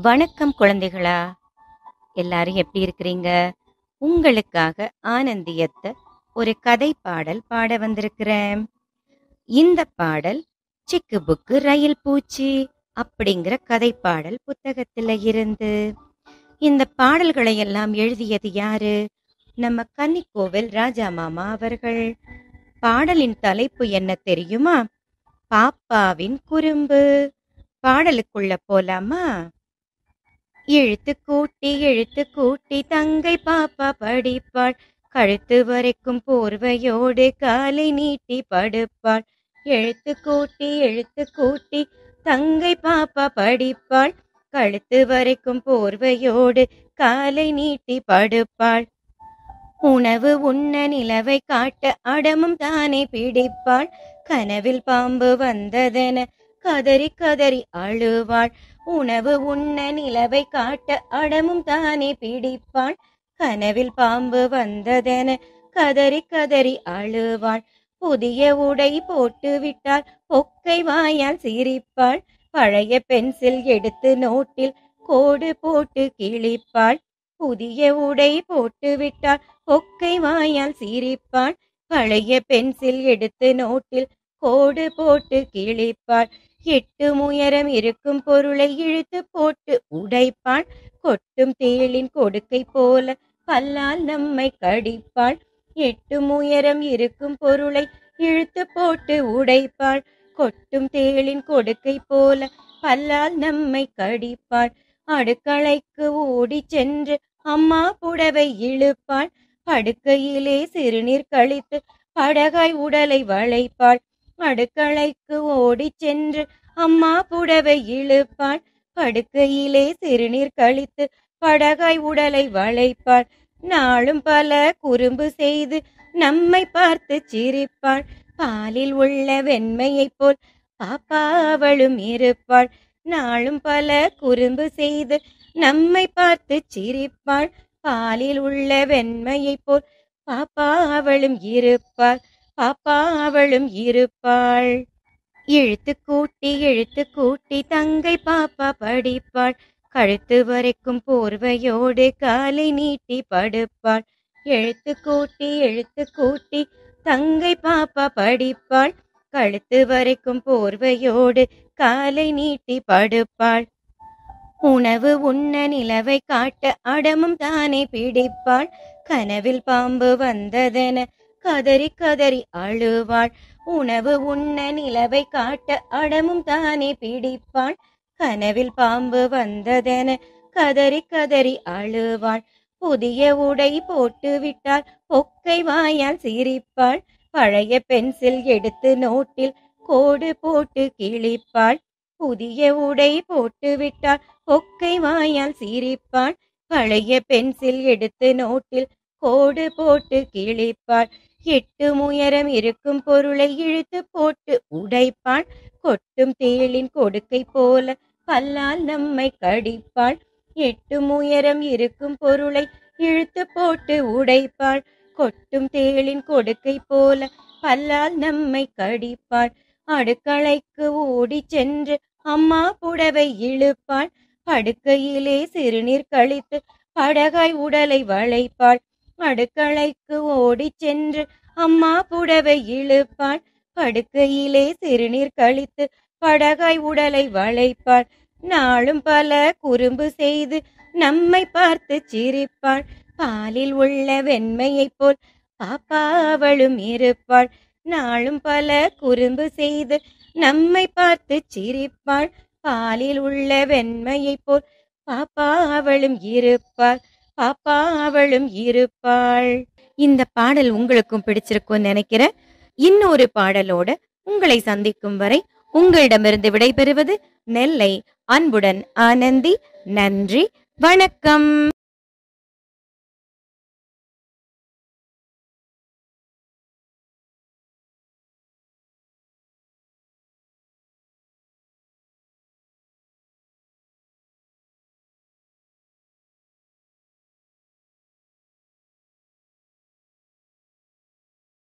வணக்கம் குழந்தைகளா எல்லாரும் எப்படி இருக்கிறீங்க உங்களுக்காக ஆனந்தியத்த ஒரு கதை பாடல் பாட வந்திருக்கிறேன் இந்த பாடல் சிக்கு புக்கு ரயில் பூச்சி அப்படிங்கிற கதை பாடல் புத்தகத்துல இருந்து இந்த பாடல்களை எல்லாம் எழுதியது யாரு நம்ம கன்னிக்கோவில் ராஜா மாமா அவர்கள் பாடலின் தலைப்பு என்ன தெரியுமா பாப்பாவின் குறும்பு பாடலுக்குள்ள போலாமா இழுத்து கூட்டி இழுத்து கூட்டி தங்கை பாப்பா படிப்பாள் கழுத்து வரைக்கும் போர்வையோடு காலை நீட்டி படுப்பாள் எழுத்து கூட்டி எழுத்து கூட்டி தங்கை பாப்பா படிப்பாள் கழுத்து வரைக்கும் போர்வையோடு காலை நீட்டி படுப்பாள் உணவு உண்ண நிலவை காட்ட அடமும் தானே பிடிப்பாள் கனவில் பாம்பு வந்ததென கதறி கதறி அழுவாள் உணவு உண்ண நிலவை காட்ட அடமும் தானே பிடிப்பாள் கனவில் பாம்பு வந்ததென கதறி கதறி அழுவாள் புதிய உடை போட்டு விட்டால் பொக்கை வாயால் சிரிப்பாள் பழைய பென்சில் எடுத்து நோட்டில் கோடு போட்டு கிழிப்பாள் புதிய உடை போட்டு விட்டால் பொக்கை வாயால் சிரிப்பாள் பழைய பென்சில் எடுத்து நோட்டில் கோடு போட்டு கிழிப்பாள் எட்டு முயரம் இருக்கும் பொருளை இழுத்து போட்டு உடைப்பாள் கொட்டும் தேளின் கொடுக்கை போல பல்லால் நம்மை கடிப்பாள் எட்டு முயரம் இருக்கும் பொருளை இழுத்து போட்டு உடைப்பாள் கொட்டும் தேளின் கொடுக்கை போல பல்லால் நம்மை கடிப்பாள் அடுக்களைக்கு ஓடி சென்று அம்மா புடவை இழுப்பாள் படுக்கையிலே சிறுநீர் கழித்து படகாய் உடலை வளைப்பாள் அடுக்களைக்கு ஓடி சென்று அம்மா புடவை இழுப்பாள் படுக்கையிலே சிறுநீர் கழித்து படகாய் உடலை வளைப்பாள் நாளும் பல குறும்பு செய்து நம்மை பார்த்து சிரிப்பாள் பாலில் உள்ள வெண்மையைப் போல் பாப்பா அவளும் இருப்பாள் நாளும் பல குறும்பு செய்து நம்மை பார்த்து சிரிப்பாள் பாலில் உள்ள வெண்மையைப் போல் பாப்பா அவளும் இருப்பாள் பாப்பா அவளும் இருப்பாள் இழுத்து கூட்டி இழுத்து கூட்டி தங்கை பாப்பா படிப்பாள் கழுத்து வரைக்கும் போர்வையோடு காலை நீட்டி படுப்பாள் எழுத்து கூட்டி எழுத்து கூட்டி தங்கை பாப்பா படிப்பாள் கழுத்து வரைக்கும் போர்வையோடு காலை நீட்டி படுப்பாள் உணவு உண்ண நிலவை காட்ட அடமும் தானே பிடிப்பாள் கனவில் பாம்பு வந்ததென கதறி கதறி அழுவாள் உணவு உண்ண நிலவை காட்ட அடமும் தானே பிடிப்பாள் கனவில் பாம்பு வந்ததென கதறி கதறி அழுவாள் புதிய உடை போட்டு விட்டால் பொக்கை வாயால் சிரிப்பாள் பழைய பென்சில் எடுத்து நோட்டில் கோடு போட்டு கிழிப்பாள் புதிய உடை போட்டு விட்டால் பொக்கை வாயால் சிரிப்பாள் பழைய பென்சில் எடுத்து நோட்டில் கோடு போட்டு கிழிப்பாள் எட்டு முயரம் இருக்கும் பொருளை இழுத்து போட்டு உடைப்பாள் கொட்டும் தேளின் கொடுக்கை போல பல்லால் நம்மை கடிப்பாள் எட்டு முயரம் இருக்கும் பொருளை இழுத்து போட்டு உடைப்பாள் கொட்டும் தேளின் கொடுக்கை போல பல்லால் நம்மை கடிப்பாள் அடுக்களைக்கு ஓடி சென்று அம்மா புடவை இழுப்பாள் படுக்கையிலே சிறுநீர் கழித்து படகாய் உடலை வளைப்பாள் அடுக்களைக்கு ஓடி சென்று அம்மா புடவை இழுப்பாள் படுக்கையிலே சிறுநீர் கழித்து படகாய் உடலை வளைப்பாள் நாளும் பல குறும்பு செய்து நம்மை பார்த்து சிரிப்பாள் பாலில் உள்ள வெண்மையைப் போல் பாப்பா அவளும் இருப்பாள் நாளும் பல குறும்பு செய்து நம்மை பார்த்து சிரிப்பாள் பாலில் உள்ள வெண்மையைப் போல் பாப்பா அவளும் இருப்பாள் பாப்பா அவளும் இருப்பாள் இந்த பாடல் உங்களுக்கும் பிடிச்சிருக்கும்னு நினைக்கிறேன் இன்னொரு பாடலோட உங்களை சந்திக்கும் வரை உங்களிடமிருந்து விடைபெறுவது நெல்லை அன்புடன் ஆனந்தி நன்றி வணக்கம்